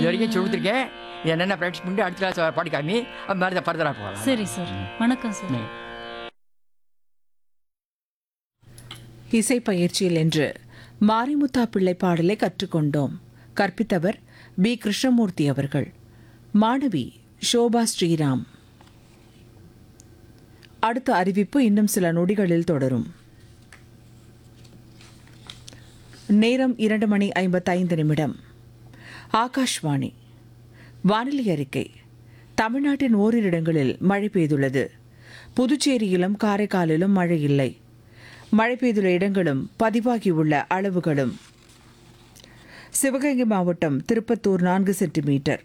இது வரைக்கும் சொல்லி கொடுத்துருக்கேன் இது என்னென்ன ப்ராக்டிஸ் பண்ணிட்டு அடுத்த கிளாஸ் பாடி காமி அது மாதிரி ஃபர்தராக போகலாம் சரி சார் வணக்கம் சார் ம். இசை பயிற்சியில் என்று மாரிமுத்தா பிள்ளை பாடலை கற்றுக்கொண்டோம் கற்பித்தவர் பி கிருஷ்ணமூர்த்தி அவர்கள் மாணவி ஷோபா ஸ்ரீராம் அடுத்த அறிவிப்பு இன்னும் சில நொடிகளில் தொடரும் நேரம் இரண்டு மணி ஐம்பத்தைந்து நிமிடம் ஆகாஷ்வாணி வானிலை அறிக்கை தமிழ்நாட்டின் ஓரிரு இடங்களில் மழை பெய்துள்ளது புதுச்சேரியிலும் காரைக்காலிலும் மழை இல்லை மழை பெய்துள்ள இடங்களும் பதிவாகியுள்ள அளவுகளும் சிவகங்கை மாவட்டம் திருப்பத்தூர் நான்கு சென்டிமீட்டர்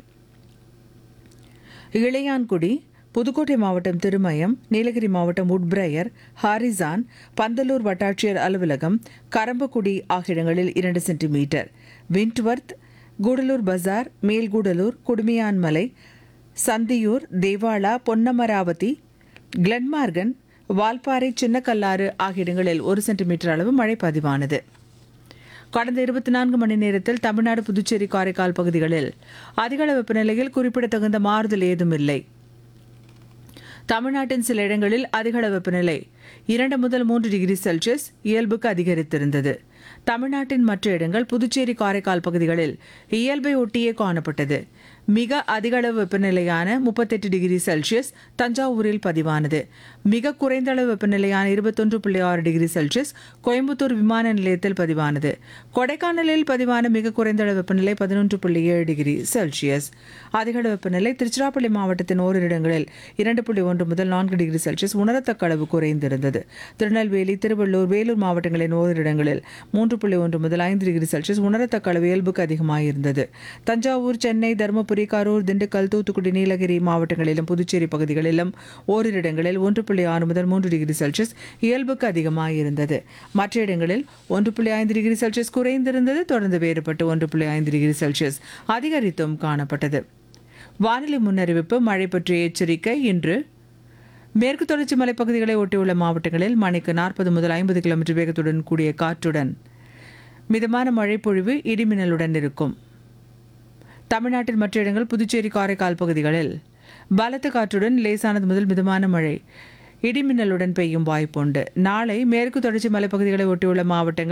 இளையான்குடி புதுக்கோட்டை மாவட்டம் திருமயம் நீலகிரி மாவட்டம் உட்பிரையர் ஹாரிசான் பந்தலூர் வட்டாட்சியர் அலுவலகம் கரம்பக்குடி ஆகிய இடங்களில் இரண்டு சென்டிமீட்டர் விண்ட்வர்த் கூடலூர் பஜார் மேல்கூடலூர் குடுமியான்மலை சந்தியூர் தேவாலா பொன்னமராவதி கிளன்மார்கன் வால்பாறை சின்னக்கல்லாறு ஆகிய இடங்களில் ஒரு சென்டிமீட்டர் அளவு மழை பதிவானது கடந்த இருபத்தி நான்கு மணி நேரத்தில் தமிழ்நாடு புதுச்சேரி காரைக்கால் பகுதிகளில் அதிகளவு வெப்பநிலையில் குறிப்பிடத்தகுந்த மாறுதல் ஏதும் இல்லை தமிழ்நாட்டின் சில இடங்களில் அதிகளவு வெப்பநிலை இரண்டு முதல் மூன்று டிகிரி செல்சியஸ் இயல்புக்கு அதிகரித்திருந்தது தமிழ்நாட்டின் மற்ற இடங்கள் புதுச்சேரி காரைக்கால் பகுதிகளில் இயல்பை ஒட்டியே காணப்பட்டது மிக அதிக அளவு வெப்பநிலையான முப்பத்தெட்டு டிகிரி செல்சியஸ் தஞ்சாவூரில் பதிவானது மிக குறைந்த அளவு வெப்பநிலையான இருபத்தொன்று புள்ளி ஆறு டிகிரி செல்சியஸ் கோயம்புத்தூர் விமான நிலையத்தில் பதிவானது கொடைக்கானலில் பதிவான மிக குறைந்த அளவு வெப்பநிலை பதினொன்று புள்ளி ஏழு டிகிரி செல்சியஸ் அதிக அளவு வெப்பநிலை திருச்சிராப்பள்ளி மாவட்டத்தின் ஓரிரு இடங்களில் இரண்டு புள்ளி ஒன்று முதல் நான்கு டிகிரி செல்சியஸ் உணரத்தக்க அளவு குறைந்திருந்தது திருநெல்வேலி திருவள்ளூர் வேலூர் மாவட்டங்களின் ஓரிரு இடங்களில் மூன்று புள்ளி ஒன்று முதல் ஐந்து டிகிரி செல்சியஸ் உணரத்தக்க அளவு இயல்புக்கு அதிகமாயிருந்தது தஞ்சாவூர் சென்னை தருமபுரி கரூர் திண்டுக்கல் தூத்துக்குடி நீலகிரி மாவட்டங்களிலும் புதுச்சேரி பகுதிகளிலும் ஓரிரு இடங்களில் ஒன்று புள்ளி ஆறு முதல் மூன்று டிகிரி செல்சியஸ் இயல்புக்கு அதிகமாயிருந்தது மற்ற இடங்களில் ஒன்று புள்ளி ஐந்து டிகிரி செல்சியஸ் குறைந்திருந்தது தொடர்ந்து வேறுபட்டு ஒன்று புள்ளி ஐந்து டிகிரி செல்சியஸ் அதிகரித்தும் காணப்பட்டது வானிலை முன்னறிவிப்பு மழை பற்றிய எச்சரிக்கை இன்று மேற்கு தொடர்ச்சி மலைப்பகுதிகளை ஒட்டியுள்ள மாவட்டங்களில் மணிக்கு நாற்பது முதல் ஐம்பது கிலோமீட்டர் வேகத்துடன் கூடிய காற்றுடன் மிதமான மழை பொழிவு இடிமின்னலுடன் இருக்கும் தமிழ்நாட்டின் மற்ற இடங்கள் புதுச்சேரி காரைக்கால் பகுதிகளில் பலத்த காற்றுடன் லேசானது முதல் மிதமான மழை இடிமின்னலுடன் பெய்யும் வாய்ப்புண்டு நாளை மேற்கு தொடர்ச்சி மலைப்பகுதிகளை ஒட்டியுள்ள மாவட்டங்கள்